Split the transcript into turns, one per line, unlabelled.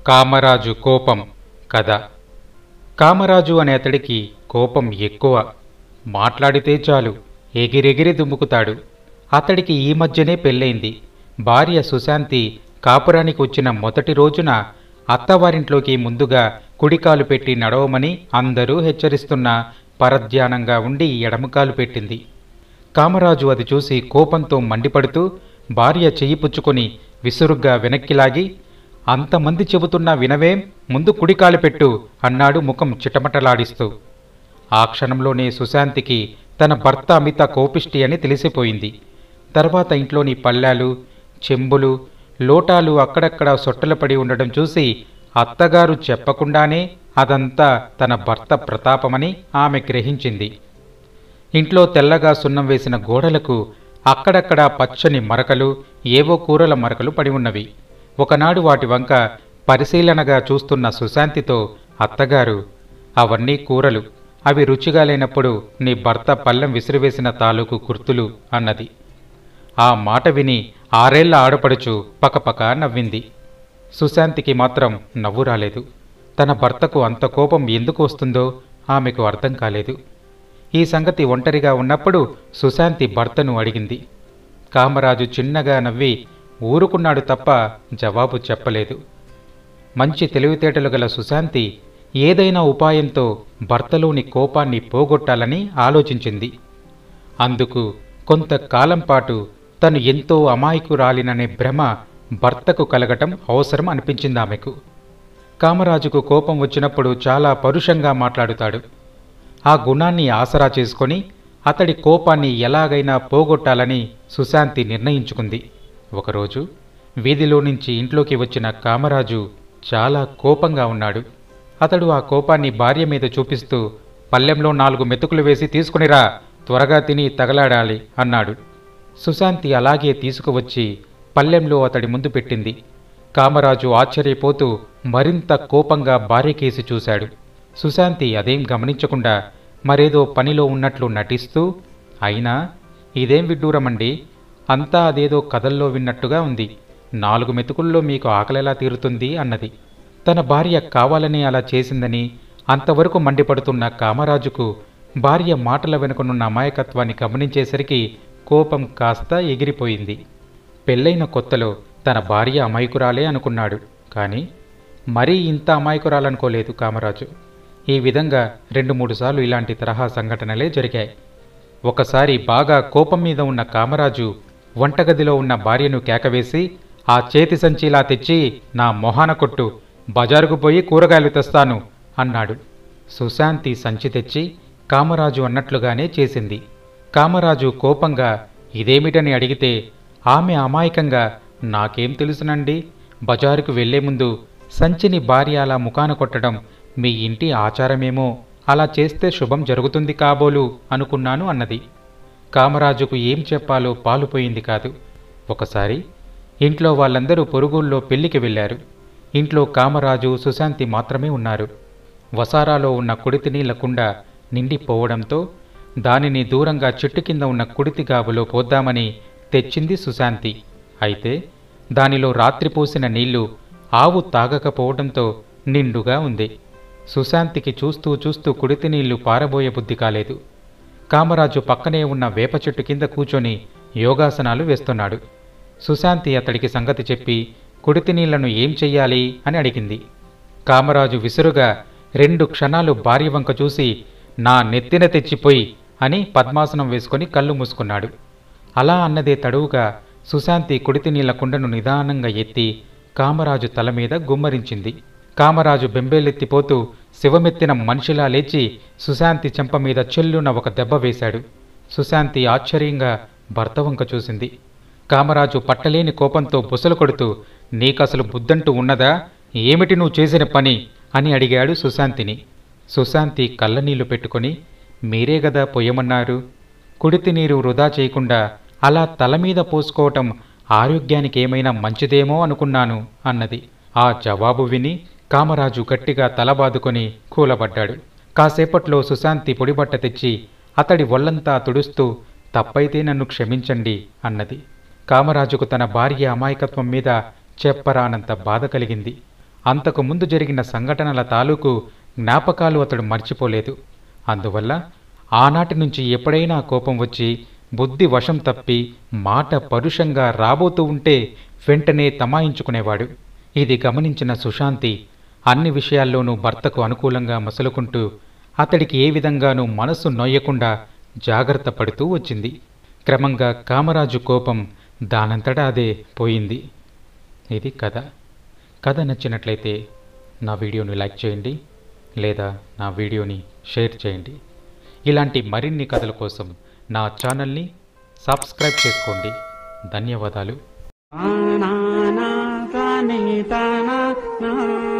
కామరాజు కోపం కథ కామరాజు అనే అతడికి కోపం ఎక్కువ మాట్లాడితే చాలు ఎగిరెగిరి దుమ్ముకుతాడు అతడికి ఈ మధ్యనే పెళ్ళైంది భార్య సుశాంతి కాపురానికి వచ్చిన మొదటి రోజున అత్తవారింట్లోకి ముందుగా కుడికాలు పెట్టి నడవమని అందరూ హెచ్చరిస్తున్నా పరధ్యానంగా ఉండి ఎడమకాలు పెట్టింది కామరాజు అది చూసి కోపంతో మండిపడుతూ భార్య చెయ్యి పుచ్చుకొని విసురుగ్గా వెనక్కి లాగి అంతమంది చెబుతున్నా వినవేం ముందు కుడికాలు పెట్టు అన్నాడు ముఖం చిటమటలాడిస్తూ ఆ క్షణంలోనే సుశాంతికి తన భర్త అమిత కోపిష్టి అని తెలిసిపోయింది తర్వాత ఇంట్లోని పళ్ళాలు చెంబులు లోటాలు అక్కడక్కడ సొట్టలపడి ఉండడం చూసి అత్తగారు చెప్పకుండానే అదంతా తన భర్త ప్రతాపమని ఆమె గ్రహించింది ఇంట్లో తెల్లగా సున్నం వేసిన గోడలకు అక్కడక్కడ పచ్చని మరకలు ఏవో కూరల మరకలు పడి ఉన్నవి ఒకనాడు వాటి వంక పరిశీలనగా చూస్తున్న సుశాంతితో అత్తగారు అవన్నీ కూరలు అవి రుచిగా లేనప్పుడు నీ భర్త పళ్ళెం విసిరివేసిన తాలూకు గుర్తులు అన్నది ఆ మాట విని ఆరేళ్ల ఆడపడుచు పకపక నవ్వింది సుశాంతికి మాత్రం నవ్వు రాలేదు తన భర్తకు అంత కోపం ఎందుకు వస్తుందో ఆమెకు అర్థం కాలేదు ఈ సంగతి ఒంటరిగా ఉన్నప్పుడు సుశాంతి భర్తను అడిగింది కామరాజు చిన్నగా నవ్వి ఊరుకున్నాడు తప్ప జవాబు చెప్పలేదు మంచి తెలివితేటలు గల సుశాంతి ఏదైనా ఉపాయంతో భర్తలోని కోపాన్ని పోగొట్టాలని ఆలోచించింది అందుకు కొంతకాలం పాటు తను ఎంతో అమాయకురాలిననే భ్రమ భర్తకు కలగటం అవసరం అనిపించింది ఆమెకు కామరాజుకు కోపం వచ్చినప్పుడు చాలా పరుషంగా మాట్లాడుతాడు ఆ గుణాన్ని ఆసరా చేసుకొని అతడి కోపాన్ని ఎలాగైనా పోగొట్టాలని సుశాంతి నిర్ణయించుకుంది ఒకరోజు వీధిలో నుంచి ఇంట్లోకి వచ్చిన కామరాజు చాలా కోపంగా ఉన్నాడు అతడు ఆ కోపాన్ని భార్య మీద చూపిస్తూ పల్లెంలో నాలుగు మెతుకులు వేసి తీసుకునిరా త్వరగా తిని తగలాడాలి అన్నాడు సుశాంతి అలాగే తీసుకువచ్చి పల్లెంలో అతడి ముందు పెట్టింది కామరాజు ఆశ్చర్యపోతూ మరింత కోపంగా భార్య కేసి చూశాడు సుశాంతి అదేం గమనించకుండా మరేదో పనిలో ఉన్నట్లు నటిస్తూ అయినా ఇదేం విడ్డూరమండి అంతా అదేదో కథల్లో విన్నట్టుగా ఉంది నాలుగు మెతుకుల్లో మీకు ఆకలెలా తీరుతుంది అన్నది తన భార్య కావాలని అలా చేసిందని అంతవరకు మండిపడుతున్న కామరాజుకు భార్య మాటల వెనుకనున్న అమాయకత్వాన్ని గమనించేసరికి కోపం కాస్త ఎగిరిపోయింది పెళ్ళైన కొత్తలో తన భార్య అమాయకురాలే అనుకున్నాడు కానీ మరీ ఇంత అమాయకురాలనుకోలేదు కామరాజు ఈ విధంగా రెండు మూడు సార్లు ఇలాంటి తరహా సంఘటనలే జరిగాయి ఒకసారి బాగా కోపం మీద ఉన్న కామరాజు వంటగదిలో ఉన్న భార్యను కేకవేసి ఆ చేతి సంచిలా తెచ్చి నా మొహాన కొట్టు బజారుకు పోయి కూరగాయలు తెస్తాను అన్నాడు సుశాంతి సంచి తెచ్చి కామరాజు అన్నట్లుగానే చేసింది కామరాజు కోపంగా ఇదేమిటని అడిగితే ఆమె అమాయకంగా నాకేం తెలుసునండి బజారుకు వెళ్లే ముందు సంచిని భార్య అలా ముఖాన కొట్టడం మీ ఇంటి ఆచారమేమో అలా చేస్తే శుభం జరుగుతుంది కాబోలు అనుకున్నాను అన్నది కామరాజుకు ఏం చెప్పాలో పాలుపోయింది కాదు ఒకసారి ఇంట్లో వాళ్ళందరూ పొరుగుల్లో పెళ్లికి వెళ్ళారు ఇంట్లో కామరాజు సుశాంతి మాత్రమే ఉన్నారు వసారాలో ఉన్న కుడితి నీళ్ల కుండ నిండిపోవడంతో దానిని దూరంగా చెట్టు కింద ఉన్న కుడితి గాబులో పోద్దామని తెచ్చింది సుశాంతి అయితే దానిలో రాత్రి పోసిన నీళ్లు ఆవు తాగకపోవడంతో నిండుగా ఉంది సుశాంతికి చూస్తూ చూస్తూ కుడితి నీళ్లు పారబోయే బుద్ధి కాలేదు కామరాజు పక్కనే ఉన్న వేప చెట్టు కింద కూర్చొని యోగాసనాలు వేస్తున్నాడు సుశాంతి అతడికి సంగతి చెప్పి కుడితి నీళ్లను ఏం చెయ్యాలి అని అడిగింది కామరాజు విసురుగా రెండు క్షణాలు భార్య వంక చూసి నా నెత్తిన తెచ్చిపోయి అని పద్మాసనం వేసుకొని కళ్ళు మూసుకున్నాడు అలా అన్నదే తడువుగా సుశాంతి కుడితి నీళ్ల కుండను నిదానంగా ఎత్తి కామరాజు తల మీద గుమ్మరించింది కామరాజు బెంబేలెత్తిపోతూ శివమెత్తిన మనిషిలా లేచి సుశాంతి చెంప మీద చెల్లున ఒక దెబ్బ వేశాడు సుశాంతి ఆశ్చర్యంగా భర్త వంక చూసింది కామరాజు పట్టలేని కోపంతో బుసలు కొడుతూ నీకసలు బుద్ధంటూ ఉన్నదా ఏమిటి నువ్వు చేసిన పని అని అడిగాడు సుశాంతిని సుశాంతి కళ్ళనీళ్లు పెట్టుకొని మీరే గదా పొయ్యమన్నారు కుడితి నీరు వృధా చేయకుండా అలా తల మీద పోసుకోవటం ఆరోగ్యానికి ఏమైనా మంచిదేమో అనుకున్నాను అన్నది ఆ జవాబు విని కామరాజు గట్టిగా తలబాదుకొని కూలబడ్డాడు కాసేపట్లో సుశాంతి పొడిబట్ట తెచ్చి అతడి ఒళ్ళంతా తుడుస్తూ తప్పైతే నన్ను క్షమించండి అన్నది కామరాజుకు తన భార్య అమాయకత్వం మీద చెప్పరానంత బాధ కలిగింది అంతకు ముందు జరిగిన సంఘటనల తాలూకు జ్ఞాపకాలు అతడు మర్చిపోలేదు అందువల్ల ఆనాటి నుంచి ఎప్పుడైనా కోపం వచ్చి బుద్ధి వశం తప్పి మాట పరుషంగా రాబోతూ ఉంటే వెంటనే తమాయించుకునేవాడు ఇది గమనించిన సుశాంతి అన్ని విషయాల్లోనూ భర్తకు అనుకూలంగా మసులుకుంటూ అతడికి ఏ విధంగానూ మనసు నొయ్యకుండా జాగ్రత్త పడుతూ వచ్చింది క్రమంగా కామరాజు కోపం దానంతటా అదే పోయింది ఇది కథ కథ నచ్చినట్లయితే నా వీడియోని లైక్ చేయండి లేదా నా వీడియోని షేర్ చేయండి ఇలాంటి మరిన్ని కథల కోసం నా ఛానల్ని సబ్స్క్రైబ్ చేసుకోండి ధన్యవాదాలు
నా నా నా తా నీ తా నా నా